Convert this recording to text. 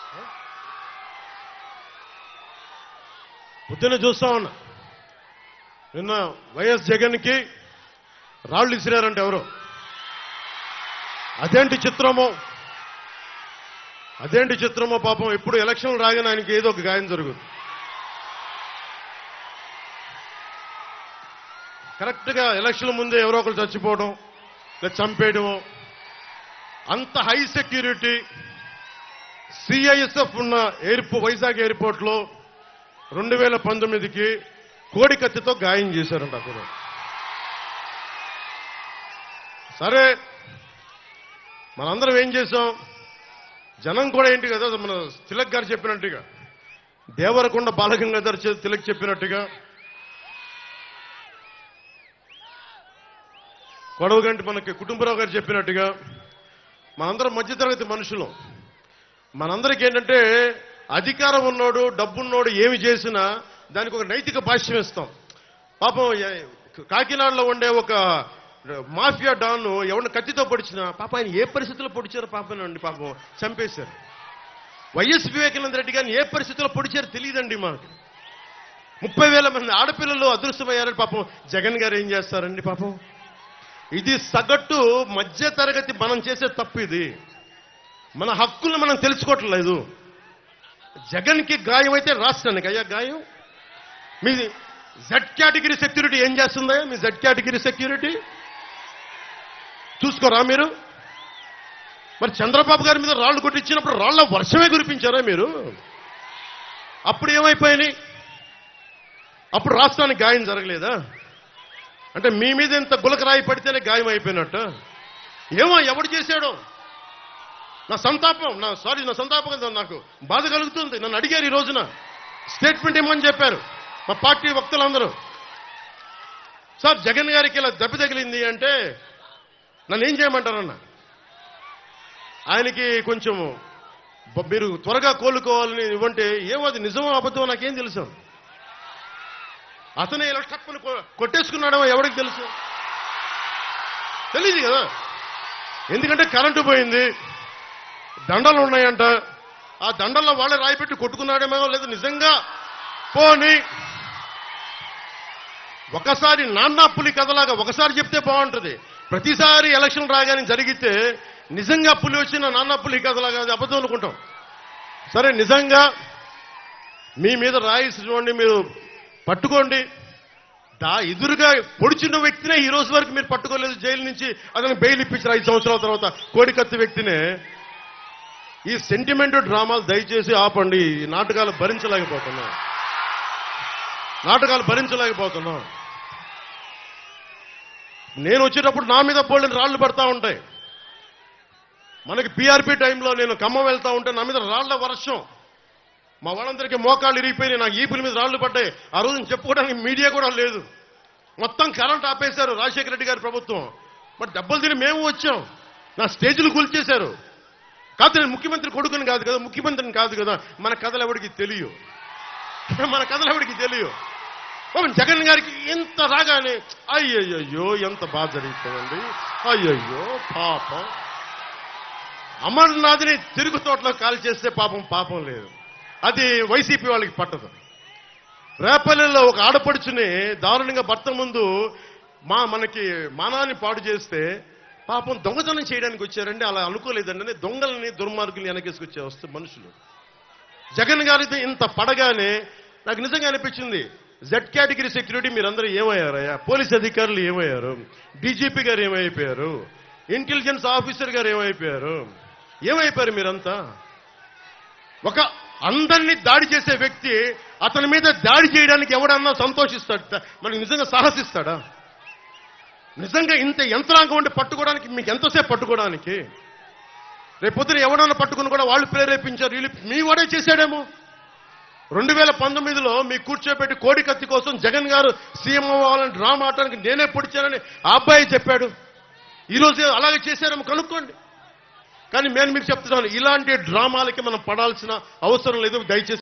పొద్దున్న చూస్తా ఉన్నా నిన్న వైఎస్ జగన్కి రాళ్ళు ఇసిరారంట ఎవరు అదేంటి చిత్రమో అదేంటి చిత్రమో పాపం ఎప్పుడు ఎలక్షన్ రాగానే ఆయనకి ఏదో ఒక గాయం జరుగుతుంది కరెక్ట్గా ఎలక్షన్ ముందే ఎవరో ఒకరు చచ్చిపోవడం లేదా చంపేయడము అంత హై సెక్యూరిటీ సిఐఎస్ఎఫ్ ఉన్న ఎయిర్పో వైజాగ్ ఎయిర్పోర్ట్లో రెండు వేల పంతొమ్మిదికి కోడి కత్తితో గాయం చేశారంట అక్కడ సరే మనందరం ఏం చేసాం జనం కూడా ఏంటి కదా మన తిలక్ గారు చెప్పినట్టుగా దేవరకొండ బాలగంగాధర్ చే- తిలక్ చెప్పినట్టుగా కొడవగంటి మనకి కుటుంబరావు గారు చెప్పినట్టుగా మనందరం మధ్యతరగతి మనుషులు మనందరికీ ఏంటంటే అధికారం ఉన్నోడు డబ్బున్నోడు ఏమి చేసినా దానికి ఒక నైతిక భాష్యం ఇస్తాం పాపం ఏ- కాకినాడలో ఉండే ఒక మాఫియా డాన్ ఎవరిని కత్తితో పొడిచినా పాప ఆయన ఏ పరిస్థితుల్లో పొడిచారో పాపం అండి పాపం చంపేశారు వైఎస్ వివేకానంద రెడ్డి గారిని ఏ పరిస్థితుల్లో పొడిచారో తెలియదండి మాకు ముప్పై వేల మంది ఆడపిల్లలు అదృష్టమయ్యారని పాపం జగన్ గారు ఏం చేస్తారండి పాపం ఇది సగటు మధ్య తరగతి మనం చేసే తప్పు ఇది మన హక్కులు మనం తెలుసుకోవట్లేదు జగన్కి గాయం అయితే రాష్ట్రానికి అయ్యా గాయం మీ జెడ్ కేటగిరీ సెక్యూరిటీ ఏం చేస్తుందా మీ జెడ్ కేటగిరీ సెక్యూరిటీ చూసుకోరా మీరు మరి చంద్రబాబు గారి మీద రాళ్ళు కొట్టించినప్పుడు రాళ్ల వర్షమే కురిపించారా మీరు అప్పుడు ఏమైపోయినాయి అప్పుడు రాష్ట్రానికి గాయం జరగలేదా అంటే మీ మీద ఇంత గులకరాయి పడితేనే గాయం అయిపోయినట్టు ఏమో ఎవడు చేశాడో నా సంతాపం నా సారీ నా సంతాపం కదా నాకు బాధ కలుగుతుంది నన్ను అడిగారు ఈ రోజున స్టేట్మెంట్ ఇమ్మని చెప్పారు మా పార్టీ వక్తలందరూ సార్ జగన్ గారికి ఇలా దెబ్బ తగిలింది అంటే నన్ను ఏం చేయమంటారన్న ఆయనకి కొంచెం బ- మీరు త్వరగా కోలుకోవాలని ఇవ్వంటే ఏమో అది నిజమో అబద్ధమో నాకేం తెలుసు అతనే ఇలా టక్కుని కొ- కొట్టేసుకున్నాడో ఎవరికి తెలుసు తెలియదు కదా ఎందుకంటే కరెంటు పోయింది దండలు ఉన్నాయంట ఆ దండల్లో వాళ్ళే రాయి పెట్టి కొట్టుకున్నాడేమో లేదు నిజంగా పోని ఒకసారి నాన్న పులి కథలాగా ఒకసారి చెప్తే బాగుంటుంది ప్రతిసారి ఎలక్షన్ రాగానే జరిగితే నిజంగా పులి వచ్చిన నాన్న పులి కథలాగా అది అబద్ధం అనుకుంటాం సరే నిజంగా మీ మీద రాయి చూడండి మీరు పట్టుకోండి దా ఎదురుగా పొడిచిన వ్యక్తినే ఈ రోజు వరకు మీరు పట్టుకోలేదు జైలు నుంచి అతను బెయిల్ ఇప్పించారు ఐదు సంవత్సరాల తర్వాత కోడికత్తి వ్యక్తినే ఈ సెంటిమెంట్ డ్రామాలు దయచేసి ఆపండి ఈ నాటకాలు భరించలేకపోతున్నాం నాటకాలు భరించలేకపోతున్నాం నేను వచ్చేటప్పుడు నా మీద బోల్డెన్ రాళ్లు పడతా ఉంటాయి మనకి పీఆర్పీ టైంలో నేను ఖమ్మం వెళ్తా ఉంటే నా మీద రాళ్ల వర్షం మా వాళ్ళందరికీ మోకాళ్ళు ఇరిగిపోయినాయి నాకు ఈపుల మీద రాళ్లు పడ్డాయి ఆ రోజు చెప్పుకోవడానికి మీడియా కూడా లేదు మొత్తం కరెంట్ ఆపేశారు రాజశేఖర రెడ్డి గారి ప్రభుత్వం మరి దెబ్బలు తిని మేము వచ్చాం నా స్టేజ్లు కూల్చేశారు కాదు నేను ముఖ్యమంత్రి కొడుకుని కాదు కదా ముఖ్యమంత్రిని కాదు కదా మన కథలు ఎవరికి తెలియవు మన కథలు ఎవరికి తెలియవు పాపం జగన్ గారికి ఇంత రాగానే అయ్యయ్యో ఎంత బాధ జరుగుతుందండి అయ్యయ్యో పాపం అమర్నాథ్ని తిరుగు తోటలో కాల్ చేస్తే పాపం పాపం లేదు అది వైసీపీ వాళ్ళకి పట్టదు రేపల్లెలో ఒక ఆడపడుచుని దారుణంగా భర్త ముందు మా మనకి మానాన్ని పాడు చేస్తే పాపం దొంగతనం చేయడానికి వచ్చారండి అలా అనుకోలేదండి అని దొంగలని దుర్మార్గుల్ని వెనకేసుకొచ్చే వస్తే మనుషులు జగన్ గారిది ఇంత పడగానే నాకు నిజంగా అనిపించింది జెడ్ కేటగిరీ సెక్యూరిటీ మీరందరూ ఏమయ్యారయ్యా పోలీస్ అధికారులు ఏమయ్యారు డీజీపీ గారు ఏమైపోయారు ఇంటెలిజెన్స్ ఆఫీసర్ గారు ఏమైపోయారు ఏమైపోయారు మీరంతా ఒక అందరినీ దాడి చేసే వ్యక్తి అతని మీద దాడి చేయడానికి ఎవడన్నా సంతోషిస్తాడు మనకి నిజంగా సాహసిస్తాడా నిజంగా ఇంత యంత్రాంగం ఉండి పట్టుకోవడానికి మీకు ఎంతసేపు పట్టుకోవడానికి రేపొద్దున ఎవడన్నా పట్టుకుని కూడా వాళ్ళు ప్రేరేపించారు వీళ్ళు మీ వాడే చేశాడేమో రెండు వేల పంతొమ్మిదిలో మీ కూర్చోబెట్టి కోడి కత్తి కోసం జగన్ గారు సీఎం అవ్వాలని డ్రామా ఆడటానికి నేనే పొడిచానని ఆ అబ్బాయి చెప్పాడు ఈ రోజు అలాగే చేశారేమో కనుక్కోండి కానీ నేను మీకు చెప్తున్నాను ఇలాంటి డ్రామాలకి మనం పడాల్సిన అవసరం లేదు దయచేసి